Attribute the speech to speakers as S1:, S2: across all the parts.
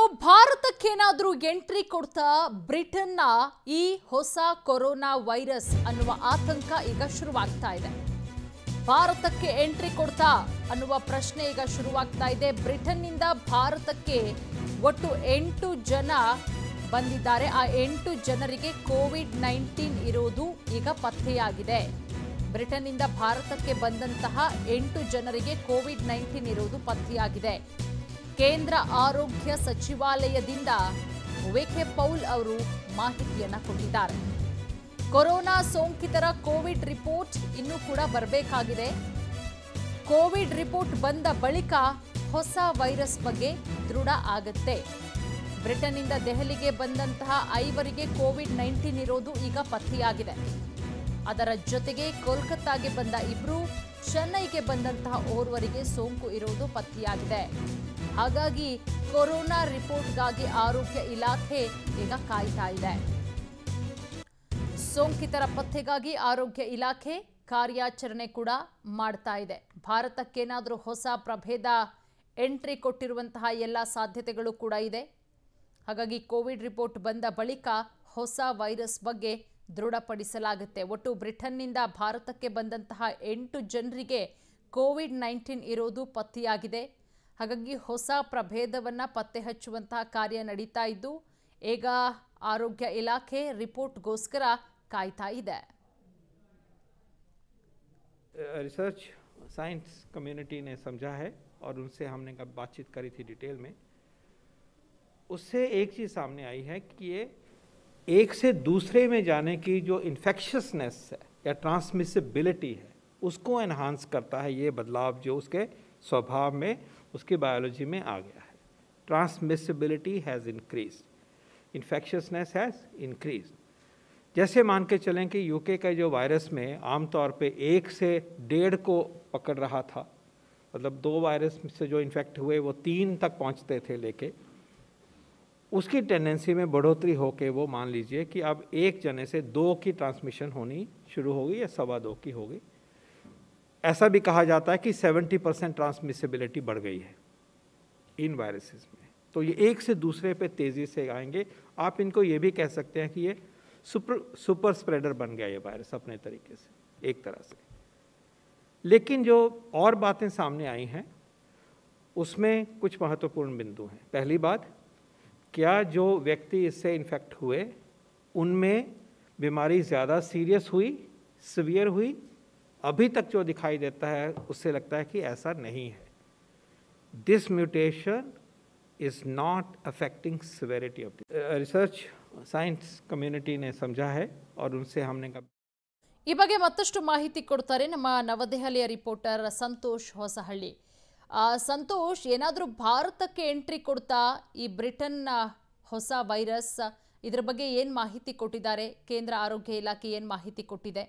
S1: ಭಾರತಕ್ಕೇನಾದ್ರೂ entry ಕೊಡ್ತಾ ಬ್ರಿಟನ್ನ ಈ ಹೊಸ ಕೊರೋನಾ ವೈರಸ್ ಅನ್ನುವ ಆತಂಕ ಈಗ ಶುರುವಾಗ್ತಾ ಇದೆ ಭಾರತಕ್ಕೆ ಎಂಟ್ರಿ ಕೊಡ್ತಾ ಅನ್ನುವ ಪ್ರಶ್ನೆ ಈಗ ಶುರುವಾಗ್ತಾ ಇದೆ ಬ್ರಿಟನ್ನಿಂದ ಭಾರತಕ್ಕೆ ಒಟ್ಟು ಎಂಟು ಜನ ಬಂದಿದ್ದಾರೆ ಆ ಎಂಟು ಜನರಿಗೆ ಕೋವಿಡ್ ನೈನ್ಟೀನ್ ಇರುವುದು ಈಗ ಪತ್ತೆಯಾಗಿದೆ ಬ್ರಿಟನ್ನಿಂದ ಭಾರತಕ್ಕೆ ಬಂದಂತಹ ಎಂಟು ಜನರಿಗೆ ಕೋವಿಡ್ ನೈನ್ಟೀನ್ ಇರುವುದು ಪತ್ತೆಯಾಗಿದೆ ಕೇಂದ್ರ ಆರೋಗ್ಯ ಸಚಿವಾಲಯದಿಂದ ವಿಕೆ ಪೌಲ್ ಅವರು ಮಾಹಿತಿಯನ್ನ ಕೊಟ್ಟಿದ್ದಾರೆ ಕೊರೋನಾ ಸೋಂಕಿತರ ಕೋವಿಡ್ ರಿಪೋರ್ಟ್ ಇನ್ನೂ ಕೂಡ ಬರಬೇಕಾಗಿದೆ ಕೋವಿಡ್ ರಿಪೋರ್ಟ್ ಬಂದ ಬಳಿಕ ಹೊಸ ವೈರಸ್ ಬಗ್ಗೆ ದೃಢ ಆಗತ್ತೆ ಬ್ರಿಟನ್ನಿಂದ ದೆಹಲಿಗೆ ಬಂದಂತಹ ಐವರಿಗೆ ಕೋವಿಡ್ ನೈನ್ಟೀನ್ ಇರೋದು ಈಗ ಪತ್ತೆಯಾಗಿದೆ ಅದರ ಜೊತೆಗೆ ಕೋಲ್ಕತ್ತಾಗೆ ಬಂದ ಇಬ್ರು ಚೆನ್ನೈಗೆ ಬಂದಂತಹ ಓರ್ವರಿಗೆ ಸೋಂಕು ಇರುವುದು ಪತ್ತೆಯಾಗಿದೆ ಹಾಗಾಗಿ ಕೊರೋನಾ ರಿಪೋರ್ಟ್ಗಾಗಿ ಆರೋಗ್ಯ ಇಲಾಖೆ ಈಗ ಕಾಯ್ತಾ ಇದೆ ಸೋಂಕಿತರ ಪತ್ತೆಗಾಗಿ ಆರೋಗ್ಯ ಇಲಾಖೆ ಕಾರ್ಯಾಚರಣೆ ಕೂಡ ಮಾಡ್ತಾ ಇದೆ ಭಾರತಕ್ಕೇನಾದರೂ ಹೊಸ ಪ್ರಭೇದ ಎಂಟ್ರಿ ಕೊಟ್ಟಿರುವಂತಹ ಎಲ್ಲ ಸಾಧ್ಯತೆಗಳು ಕೂಡ ಇದೆ ಹಾಗಾಗಿ ಕೋವಿಡ್ ರಿಪೋರ್ಟ್ ಬಂದ ಬಳಿಕ ಹೊಸ ವೈರಸ್ ಬಗ್ಗೆ ದೃಢಪಡಿಸಲಾಗುತ್ತೆ ಒಟ್ಟು ಬ್ರಿಟನ್ನಿಂದ ಭಾರತಕ್ಕೆ ಬಂದಂತಹ ಎಂಟು ಜನರಿಗೆ ಕೋವಿಡ್ ನೈನ್ಟೀನ್ ಇರೋದು ಪತ್ತೆಯಾಗಿದೆ ಹಾಗಾಗಿ ಹೊಸ ಪ್ರಭೇದವನ್ನು ಪತ್ತೆ ಹಚ್ಚುವಂತಹ ಕಾರ್ಯ ನಡೀತಾ ಇದ್ದು ಈಗ ಆರೋಗ್ಯ ಇಲಾಖೆ ರಿಪೋರ್ಟ್ಗೋಸ್ಕರ ಕಾಯ್ತಾ ಇದೆ
S2: रिसर्च साइंस कम्युनिटी ने समझा है और उनसे हमने कब बातचीत करी थी डिटेल में उससे एक चीज़ सामने आई है कि ये एक से दूसरे में जाने की जो इन्फेक्शसनेस है या ट्रांसमिसिबिलिटी है उसको एनहांस करता है ये बदलाव जो उसके स्वभाव में उसकी बायोलॉजी में आ गया है transmissibility has increase infectiousness has increase जैसे मान के चलें कि यूके का जो वायरस में आमतौर पे एक से डेढ़ को पकड़ रहा था मतलब दो वायरस से जो इन्फेक्ट हुए वो तीन तक पहुंचते थे लेके उसकी टेंडेंसी में बढ़ोतरी होके वो मान लीजिए कि अब एक जने से दो की ट्रांसमिशन होनी शुरू होगी या सवा दो की होगी ऐसा भी कहा जाता है कि 70 परसेंट ट्रांसमिसिबिलिटी बढ़ गई है इन वायरसेस में तो ये एक से दूसरे पे तेज़ी से आएंगे आप इनको ये भी कह सकते हैं कि ये सुपर सुपर स्प्रेडर बन गया ये वायरस अपने तरीके से एक तरह से लेकिन जो और बातें सामने आई हैं उसमें कुछ महत्वपूर्ण बिंदु हैं पहली बात क्या जो व्यक्ति इससे इन्फेक्ट हुए उनमें बीमारी ज़्यादा सीरियस हुई सिवियर हुई अभी तक जो दिखाई देता है उससे लगता है कि ऐसा नहीं है this mutation is not affecting severity of research science community ने समझा है और उनसे हमने कहा
S1: ಈ ಬಗ್ಗೆ ಮತ್ತಷ್ಟು ಮಾಹಿತಿ ಕೊಡ್ತಾರೆ ನಮ್ಮ ನವದೆಹಲಿಯ ರಿಪೋರ್ಟರ್ ಸಂತೋಷ್ ಹೊಸಹಳ್ಳಿ ಆ, ಸಂತೋಷ್ ಏನಾದರೂ ಭಾರತಕ್ಕೆ ಎಂಟ್ರಿ ಕೊಡ್ತಾ ಈ ಬ್ರಿಟನ್ನ ಹೊಸ ವೈರಸ್ ಇದ್ರ ಬಗ್ಗೆ ಏನು ಮಾಹಿತಿ ಕೊಟ್ಟಿದ್ದಾರೆ ಕೇಂದ್ರ ಆರೋಗ್ಯ ಇಲಾಖೆ ಏನು ಮಾಹಿತಿ ಕೊಟ್ಟಿದೆ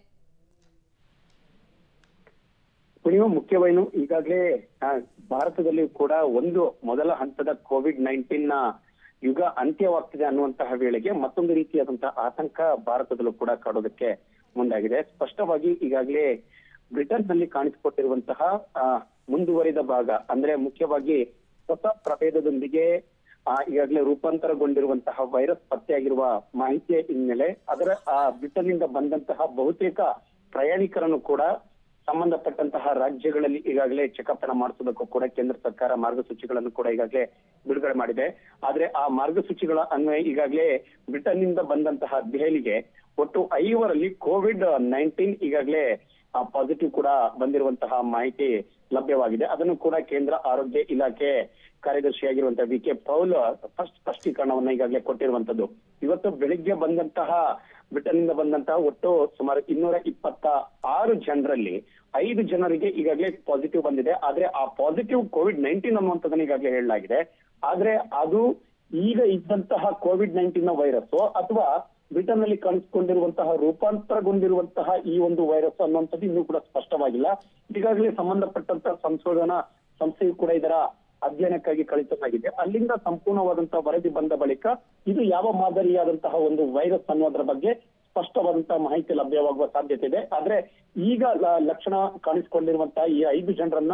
S3: ಪುಣಿವ ಮುಖ್ಯವೇನು ಈಗಾಗಲೇ ಆ, ಭಾರತದಲ್ಲಿ ಕೂಡ ಒಂದು ಮೊದಲ ಹಂತದ ಕೋವಿಡ್ ನೈನ್ಟೀನ್ ನ ಯುಗ ಅಂತ್ಯವಾಗ್ತಿದೆ ಅನ್ನುವಂತಹ ವೇಳೆಗೆ ಮತ್ತೊಂದು ರೀತಿಯಾದಂತಹ ಆತಂಕ ಭಾರತದಲ್ಲೂ ಕೂಡ ಕಾಡೋದಕ್ಕೆ ಮುಂದಾಗಿದೆ ಸ್ಪಷ್ಟವಾಗಿ ಈಗಾಗಲೇ ಬ್ರಿಟನ್ ನಲ್ಲಿ ಕಾಣಿಸಿಕೊಟ್ಟಿರುವಂತಹ ಆ, ಮುಂದುವರಿದ ಭಾಗ ಅಂದ್ರೆ ಮುಖ್ಯವಾಗಿ ಹೊಸ ಪ್ರಭೇದದೊಂದಿಗೆ ಆ, ಈಗಾಗಲೇ ರೂಪಾಂತರಗೊಂಡಿರುವಂತಹ ವೈರಸ್ ಪತ್ತೆಯಾಗಿರುವ ಮಾಹಿತಿಯ ಹಿನ್ನೆಲೆ ಅದರ ಆ ಬ್ರಿಟನ್ ನಿಂದ ಬಂದಂತಹ ಬಹುತೇಕ ಪ್ರಯಾಣಿಕರನ್ನು ಕೂಡ ಸಂಬಂಧಪಟ್ಟಂತಹ ರಾಜ್ಯಗಳಲ್ಲಿ ಈಗಾಗಲೇ ಚೆಕಪ್ ಅನ್ನ ಮಾಡಿಸೋದಕ್ಕೂ ಕೂಡ ಕೇಂದ್ರ ಸರ್ಕಾರ ಮಾರ್ಗಸೂಚಿಗಳನ್ನು ಕೂಡ ಈಗಾಗಲೇ ಬಿಡುಗಡೆ ಮಾಡಿದೆ ಆದ್ರೆ ಆ ಮಾರ್ಗಸೂಚಿಗಳ ಅನ್ವಯ ಈಗಾಗಲೇ ಬ್ರಿಟನ್ ನಿಂದ ಬಂದಂತಹ ದೆಹಲಿಗೆ ಒಟ್ಟು ಐವರಲ್ಲಿ ಕೋವಿಡ್ ನೈನ್ಟೀನ್ ಈಗಾಗಲೇ ಪಾಸಿಟಿವ್ ಕೂಡ ಬಂದಿರುವಂತಹ ಮಾಹಿತಿ ಲಭ್ಯವಾಗಿದೆ ಅದನ್ನು ಕೂಡ ಕೇಂದ್ರ ಆರೋಗ್ಯ ಇಲಾಖೆ ಕಾರ್ಯದರ್ಶಿಯಾಗಿರುವಂತಹ ವಿ ಕೆ ಪೌಲ್ ಫಸ್ಟ್ ಸ್ಪಷ್ಟೀಕರಣವನ್ನ ಈಗಾಗಲೇ ಕೊಟ್ಟಿರುವಂತದ್ದು ಇವತ್ತು ಬೆಳಿಗ್ಗೆ ಬಂದಂತಹ ಬ್ರಿಟನ್ ನಿಂದ ಬಂದಂತಹ ಒಟ್ಟು ಸುಮಾರು ಇನ್ನೂರ ಇಪ್ಪತ್ತ ಆರು ಜನರಲ್ಲಿ ಐದು ಜನರಿಗೆ ಈಗಾಗಲೇ ಪಾಸಿಟಿವ್ ಬಂದಿದೆ ಆದ್ರೆ ಆ ಪಾಸಿಟಿವ್ ಕೋವಿಡ್ ನೈನ್ಟೀನ್ ಅನ್ನುವಂಥದ್ದನ್ನ ಈಗಾಗಲೇ ಹೇಳಲಾಗಿದೆ ಆದ್ರೆ ಅದು ಈಗ ಇದ್ದಂತಹ ಕೋವಿಡ್ ನೈನ್ಟೀನ್ ವೈರಸ್ ಅಥವಾ ಬ್ರಿಟನ್ ನಲ್ಲಿ ಕಾಣಿಸಿಕೊಂಡಿರುವಂತಹ ರೂಪಾಂತರಗೊಂಡಿರುವಂತಹ ಈ ಒಂದು ವೈರಸ್ ಅನ್ನುವಂಥದ್ದು ಇನ್ನೂ ಕೂಡ ಸ್ಪಷ್ಟವಾಗಿಲ್ಲ ಈಗಾಗಲೇ ಸಂಬಂಧಪಟ್ಟಂತಹ ಸಂಶೋಧನಾ ಸಂಸ್ಥೆಯು ಕೂಡ ಇದರ ಅಧ್ಯಯನಕ್ಕಾಗಿ ಕಳಿಸಲಾಗಿದೆ ಅಲ್ಲಿಂದ ಸಂಪೂರ್ಣವಾದಂತಹ ವರದಿ ಬಂದ ಬಳಿಕ ಇದು ಯಾವ ಮಾದರಿಯಾದಂತಹ ಒಂದು ವೈರಸ್ ಅನ್ನೋದ್ರ ಬಗ್ಗೆ ಸ್ಪಷ್ಟವಾದಂತಹ ಮಾಹಿತಿ ಲಭ್ಯವಾಗುವ ಸಾಧ್ಯತೆ ಇದೆ ಆದ್ರೆ ಈಗ ಲ- ಲಕ್ಷಣ ಕಾಣಿಸಿಕೊಂಡಿರುವಂತಹ ಈ ಐದು ಜನರನ್ನ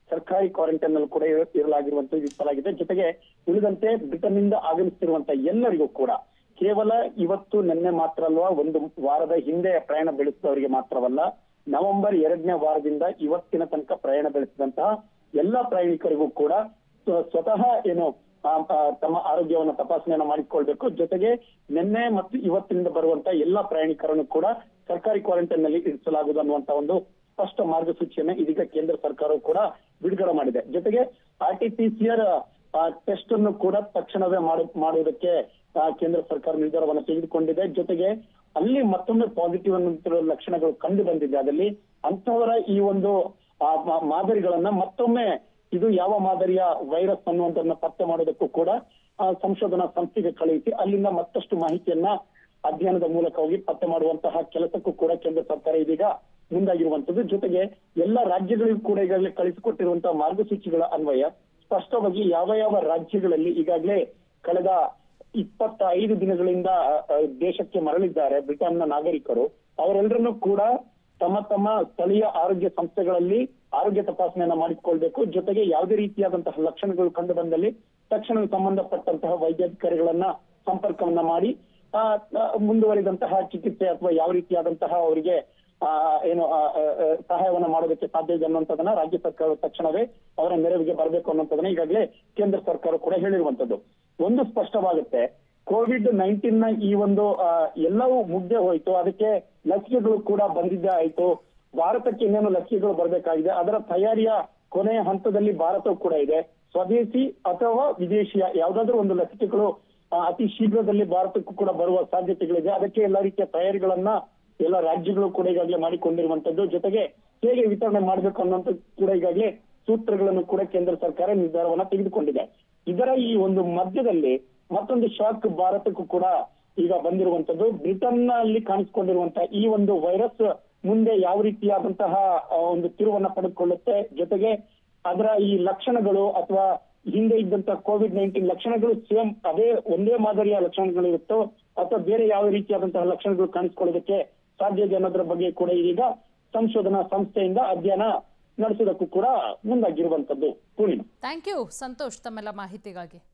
S3: ಸರ್ಕಾರಿ ಕ್ವಾರಂಟೈನ್ ನಲ್ಲಿ ಕೂಡ ಇರ- ಇರಲಾಗಿರುವಂತದ್ದು ಇರಿಸಲಾಗಿದೆ ಜೊತೆಗೆ ಉಳಿದಂತೆ ಬ್ರಿಟನ್ ನಿಂದ ಆಗಮಿಸುತ್ತಿರುವಂತ ಎಲ್ಲರಿಗೂ ಕೂಡ ಕೇವಲ ಇವತ್ತು ನಿನ್ನೆ ಮಾತ್ರ ಅಲ್ವಾ ಒಂದು ವಾರದ ಹಿಂದೆ ಪ್ರಯಾಣ ಬೆಳೆಸಿದವರಿಗೆ ಮಾತ್ರವಲ್ಲ ನವೆಂಬರ್ ಎರಡನೇ ವಾರದಿಂದ ಇವತ್ತಿನ ತನಕ ಪ್ರಯಾಣ ಬೆಳೆಸಿದಂತಹ ಎಲ್ಲಾ ಪ್ರಯಾಣಿಕರಿಗೂ ಕೂಡ ಸ್ವ- ಸ್ವತಃ ಏನು ಆ, ಆ, ತಮ್ಮ ಆರೋಗ್ಯವನ್ನು ತಪಾಸಣೆಯನ್ನು ಮಾಡಿಕೊಳ್ಬೇಕು ಜೊತೆಗೆ ನಿನ್ನೆ ಮತ್ತು ಇವತ್ತಿನಿಂದ ಬರುವಂತ ಎಲ್ಲಾ ಪ್ರಯಾಣಿಕರನ್ನು ಕೂಡ ಸರ್ಕಾರಿ ಕ್ವಾರಂಟೈನ್ ನಲ್ಲಿ ಇರಿಸಲಾಗುವುದು ಅನ್ನುವಂತ ಒಂದು ಸ್ಪಷ್ಟ ಮಾರ್ಗಸೂಚಿಯನ್ನ ಇದೀಗ ಕೇಂದ್ರ ಸರ್ಕಾರವು ಕೂಡ ಬಿಡುಗಡೆ ಮಾಡಿದೆ ಜೊತೆಗೆ R T P C R test ಅನ್ನು ಕೂಡ ತಕ್ಷಣವೇ ಮಾಡು- ಮಾಡುವುದಕ್ಕೆ ಆ, ಕೇಂದ್ರ ಸರ್ಕಾರ ನಿರ್ಧಾರವನ್ನು ತೆಗೆದುಕೊಂಡಿದೆ ಜೊತೆಗೆ ಅಲ್ಲಿ ಮತ್ತೊಮ್ಮೆ ಪಾಸಿಟಿವ್ ಅನ್ನುವಂತಿರುವ ಲಕ್ಷಣಗಳು ಕಂಡು ಬಂದಿದೆ ಅದಲ್ಲಿ ಅಂತಹವರ ಈ ಒಂದು ಆ, ಮಾ- ಮಾದರಿಗಳನ್ನ ಮತ್ತೊಮ್ಮೆ ಇದು ಯಾವ ಮಾದರಿಯ ವೈರಸ್ ಅನ್ನುವಂಥದ್ದನ್ನ ಪತ್ತೆ ಮಾಡೋದಕ್ಕೂ ಕೂಡ ಆ, ಸಂಶೋಧನಾ ಸಂಸ್ಥೆಗೆ ಕಳುಹಿಸಿ ಅಲ್ಲಿಂದ ಮತ್ತಷ್ಟು ಮಾಹಿತಿಯನ್ನ ಅಧ್ಯಯನದ ಮೂಲಕವಾಗಿ ಪತ್ತೆ ಮಾಡುವಂತಹ ಕೆಲಸಕ್ಕೂ ಕೂಡ ಕೇಂದ್ರ ಸರ್ಕಾರ ಇದೀಗ ಮುಂದಾಗಿರುವಂತದ್ದು ಜೊತೆಗೆ ಎಲ್ಲ ರಾಜ್ಯಗಳಿಗೂ ಕೂಡ ಈಗಾಗಲೇ ಕಳಿಸಿಕೊಟ್ಟಿರುವಂತಹ ಮಾರ್ಗಸೂಚಿಗಳ ಅನ್ವಯ ಸ್ಪಷ್ಟವಾಗಿ ಯಾವ ಯಾವ ರಾಜ್ಯಗಳಲ್ಲಿ ಈಗಾಗಲೇ ಕಳೆದ ಇಪ್ಪತ್ತ ಐದು ದಿನಗಳಿಂದ ಆ, ಆ, ದೇಶಕ್ಕೆ ಮರಳಿದ್ದಾರೆ ಬ್ರಿಟನ್ನ ನಾಗರಿಕರು ಅವರೆಲ್ಲರನ್ನೂ ಕೂಡ ತಮ್ಮ ತಮ್ಮ ಸ್ಥಳೀಯ ಆರೋಗ್ಯ ಸಂಸ್ಥೆಗಳಲ್ಲಿ ಆರೋಗ್ಯ ತಪಾಸಣೆಯನ್ನ ಮಾಡಿಕೊಳ್ಬೇಕು ಜೊತೆಗೆ ಯಾವುದೇ ರೀತಿಯಾದಂತಹ ಲಕ್ಷಣಗಳು ಕಂಡು ಬಂದಲ್ಲಿ ತಕ್ಷಣ ಸಂಬಂಧಪಟ್ಟಂತಹ ವೈದ್ಯಾಧಿಕಾರಿಗಳನ್ನ ಸಂಪರ್ಕವನ್ನ ಮಾಡಿ ಆ, ಆ, ಮುಂದುವರಿದಂತಹ ಚಿಕಿತ್ಸೆ ಅಥವಾ ಯಾವ ರೀತಿಯಾದಂತಹ ಅವರಿಗೆ ಆ, ಏನು ಆ, ಆ, ಆ, ಸಹಾಯವನ್ನ ಮಾಡೋದಕ್ಕೆ ಸಾಧ್ಯ ಇದೆ ಅನ್ನುವಂಥದ್ದನ್ನ ರಾಜ್ಯ ಸರ್ಕಾರ ತಕ್ಷಣವೇ ಅವರ ನೆರವಿಗೆ ಬರಬೇಕು ಅನ್ನುವಂಥದ್ದನ್ನ ಈಗಾಗಲೇ ಕೇಂದ್ರ ಸರ್ಕಾರ ಕೂಡ ಹೇಳಿರುವಂತದ್ದು ಒಂದು ಸ್ಪಷ್ಟವಾಗುತ್ತೆ ಕೋವಿಡ್ ನೈನ್ಟೀನ್ ನ ಈ ಒಂದು ಆ, ಎಲ್ಲವೂ ಮುಗ್ದೆ ಹೋಯ್ತು ಅದಕ್ಕೆ ಲಸಿಕೆಗಳು ಕೂಡ ಬಂದಿದ್ದೇ ಆಯ್ತು ಭಾರತಕ್ಕೆ ಇನ್ನೇನು ಲಸಿಕೆಗಳು ಬರಬೇಕಾಗಿದೆ ಅದರ ತಯಾರಿಯ ಕೊನೆಯ ಹಂತದಲ್ಲಿ ಭಾರತವು ಕೂಡ ಇದೆ ಸ್ವದೇಶಿ ಅಥವಾ ವಿದೇಶಿಯ ಯಾವ್ದಾದ್ರು ಒಂದು ಲಸಿಕೆಗಳು ಆ, ಅತಿ ಶೀಘ್ರದಲ್ಲಿ ಭಾರತಕ್ಕೂ ಕೂಡ ಬರುವ ಸಾಧ್ಯತೆಗಳಿದೆ ಅದಕ್ಕೆ ಎಲ್ಲ ರೀತಿಯ ತಯಾರಿಗಳನ್ನ ಎಲ್ಲ ರಾಜ್ಯಗಳು ಕೂಡ ಈಗಾಗಲೇ ಮಾಡಿಕೊಂಡಿರುವಂತದ್ದು ಜೊತೆಗೆ ಹೇಗೆ ವಿತರಣೆ ಮಾಡಬೇಕು ಅನ್ನೋಂಥ ಕೂಡ ಈಗಾಗಲೇ ಸೂತ್ರಗಳನ್ನು ಕೂಡ ಕೇಂದ್ರ ಸರ್ಕಾರ ನಿರ್ಧಾರವನ್ನ ತೆಗೆದುಕೊಂಡಿದೆ ಇದರ ಈ ಒಂದು ಮಧ್ಯದಲ್ಲಿ ಮತ್ತೊಂದು ಶಾಕ್ ಭಾರತಕ್ಕೂ ಕೂಡ ಈಗ ಬಂದಿರುವಂತದ್ದು ಬ್ರಿಟನ್ ನಲ್ಲಿ ಕಾಣಿಸಿಕೊಂಡಿರುವಂತಹ ಈ ಒಂದು ವೈರಸ್ ಮುಂದೆ ಯಾವ ರೀತಿಯಾದಂತಹ ಆ, ಒಂದು ತಿರುವನ್ನ ಪಡೆದುಕೊಳ್ಳುತ್ತೆ ಜೊತೆಗೆ ಅದರ ಈ ಲಕ್ಷಣಗಳು ಅಥವಾ ಹಿಂದೆ ಇದ್ದಂತ ಕೋವಿಡ್ ನೈನ್ಟೀನ್ ಲಕ್ಷಣಗಳು ಸೇಮ್ ಅದೇ ಒಂದೇ ಮಾದರಿಯ ಲಕ್ಷಣಗಳು ಇರುತ್ತೋ ಅಥವಾ ಬೇರೆ ಯಾವ ರೀತಿಯಾದಂತಹ ಲಕ್ಷಣಗಳು ಕಾಣಿಸ್ಕೊಳ್ಳೋದಕ್ಕೆ ಸಾಧ್ಯ ಇದೆ ಅನ್ನೋದ್ರ ಬಗ್ಗೆ ಕೂಡ ಈಗ ಸಂಶೋಧನಾ ಸಂಸ್ಥೆಯಿಂದ ಅಧ್ಯಯನ ನಡೆಸೋದಕ್ಕೂ ಕೂಡ ಮುಂದಾಗಿರುವಂತದ್ದು ಪೂರ್ಣಿಮಾ
S1: ಥ್ಯಾಂಕ್ ಯು ಸಂತೋಷ್ ತಮ್ಮೆಲ್ಲ ಮಾಹಿತಿಗಾಗಿ